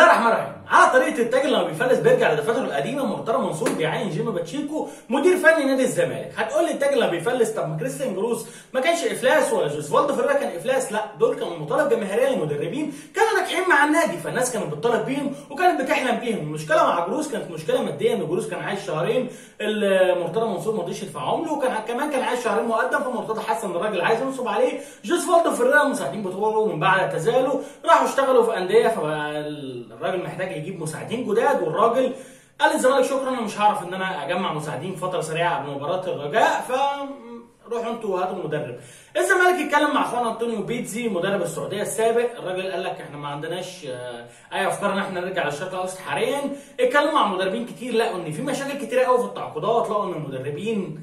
الرحمن الرحيم على طريقه التاج لما بيفلس بيرجع لدفاتره القديمه مرتضى منصور بيعين جيمي باتشيكو مدير فني نادي الزمالك هتقول لي التاج لما بيفلس طب ما كريستيان جروس ما كانش افلاس ولا جوزفالدو فيريرا كان افلاس لا دول كانوا مطالب جماهيريه للمدربين كانوا ناجحين مع النادي فالناس كانت بتطالب بيهم وكانت بتحلم بيهم المشكله مع جروس كانت مشكله ماديه ان جروس كان عايش شهرين مرتضى منصور ما رضيش يدفعهم له وكان كمان كان عايش شهرين مقدم فمرتضى حس ان الراجل عايز ينصب عليه جوزفالدو فيريرا مساعدين بتوعه من بعد اعتزاله راحوا اشتغلوا في انديه فبقى الراجل محتاج يجيب مساعدين جداد والراجل قال للزمالك شكرا انا مش هعرف ان انا اجمع مساعدين في فتره سريعه قبل مباراه الرجاء ف روحوا انتوا هاتوا مدرب الزمالك اتكلم مع اخوان انطونيو بيتزي مدرب السعوديه السابق الراجل قال لك احنا ما عندناش اي افكار ان احنا نرجع للشرق الاوسط حاليا اتكلموا مع مدربين كتير لقوا ان في مشاكل كتيره قوي في التعاقدات لقوا ان المدربين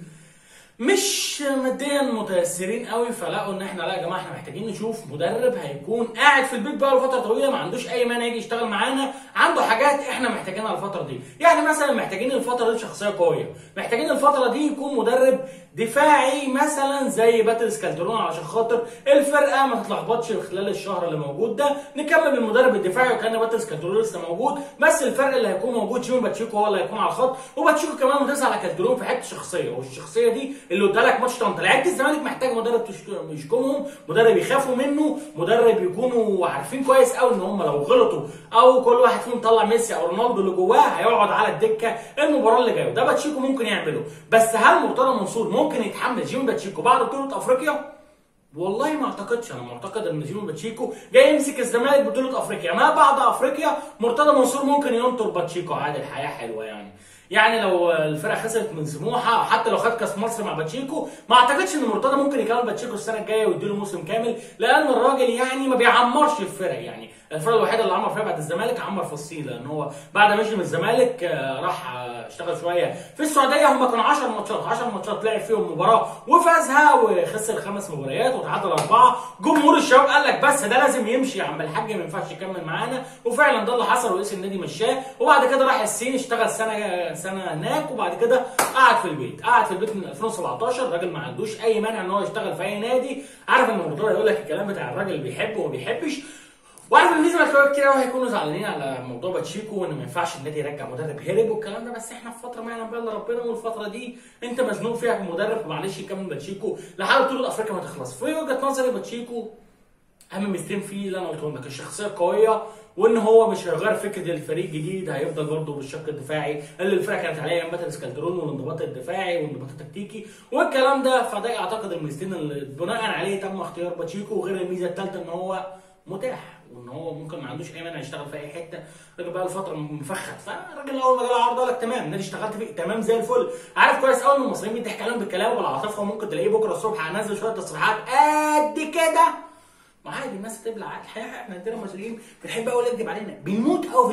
مش ماديا متيسرين قوي فلقوا ان احنا لا يا جماعه احنا محتاجين نشوف مدرب هيكون قاعد في البيت بقى لفتره طويله ما عندوش اي مانع يجي يشتغل معانا عنده حاجات احنا محتاجينها الفتره دي يعني مثلا محتاجين الفتره دي شخصيه قويه محتاجين الفتره دي يكون مدرب دفاعي مثلا زي باتريس كالدرون علشان خاطر الفرقه ما تتلخبطش خلال الشهر اللي موجود ده نكمل بالمدرب الدفاعي وكان باتريس كالدرون لسه موجود بس الفرق اللي هيكون موجود جيمي باتشيكو هو اللي هيكون على الخط وباتشيكو كمان مدرس على كالدرون في حته شخصيه والشخصيه دي اللي قلت لك ماتش طنطا لعيبه الزمالك محتاج مدرب يشكمهم مدرب يخافوا منه مدرب يكونوا عارفين كويس قوي ان هم لو غلطوا او كل واحد فيهم طلع ميسي او رونالدو اللي جواه هيقعد على الدكه المباراه اللي جايه وده باتشيكو ممكن يعمله بس هل مرتضى منصور ممكن يتحمل جيمي باتشيكو بعد بطوله افريقيا والله ما اعتقدش انا معتقد ان جيمي باتشيكو جاي يمسك الزمالك بطوله افريقيا ما بعد افريقيا مرتضى منصور ممكن ينطر باتشيكو عادي الحياه حلوه يعني يعني لو الفرقه خسرت من سموحه او حتى لو خد كاس مصر مع باتشيكو ما اعتقدش ان مرتضى ممكن يكمل باتشيكو السنه الجايه ويديله موسم كامل لان الراجل يعني ما بيعمرش الفرق يعني الفرقه الوحيده اللي عمر فيها بعد الزمالك عمر في الصين لان هو بعد ما مشي من الزمالك راح اشتغل شويه في السعوديه هم كانوا 10 ماتشات 10 ماتشات لعب فيهم مباراه وفازها وخسر خمس مباريات وتعادل اربعه جمهور الشباب قال لك بس ده لازم يمشي يا عم الحاج ما ينفعش يكمل معانا وفعلا ده اللي حصل ورئيس النادي مشاه وبعد كده راح الصين اشتغل سنه سنه هناك وبعد كده قعد في البيت قعد في البيت من 2017 الراجل ما عندوش اي مانع ان هو يشتغل في اي نادي عارف ان مرتضى يقول لك الكلام بتاع الراجل اللي بيحبه وما بيحبش وعارف ان في زملكاويه كتير قوي هيكونوا زعلانين على موضوع باتشيكو وان ما ينفعش النادي يرجع مدرب هرب والكلام ده بس احنا في فتره ما يعلم بها الا ربنا والفتره دي انت مزنوق فيها في مدرب فمعلش يكمل باتشيكو لحد بطوله افريقيا ما تخلص في وجهه نظري باتشيكو اهم ميزتين فيه اللي انا قلتهم لك الشخصيه القويه وان هو مش هيغير فكره الفريق جديد هيفضل برضه بالشق الدفاعي اللي الفرقه كانت عليه ايام باتريس كالدرون والانضباط الدفاعي والانضباط التكتيكي والكلام ده فده اعتقد الميزتين اللي بناء عليه تم اختيار باتشيكو وغير الميزه الثالثه ان هو متاح وان هو ممكن ما عندوش اي مانع يشتغل في اي حته الراجل بقى له فتره مفخد فالراجل اول ما جاله عرض قال لك تمام النادي اشتغلت فيه تمام زي الفل عارف كويس قوي ان المصريين بيضحك عليهم بالكلام والعاطفه وممكن تلاقيه بكره الصبح هنزل شويه تصريحات قد كده ما عادي الناس تبلع الحقيقه احنا عندنا مصريين بنحب قوي نكذب علينا بنموت قوي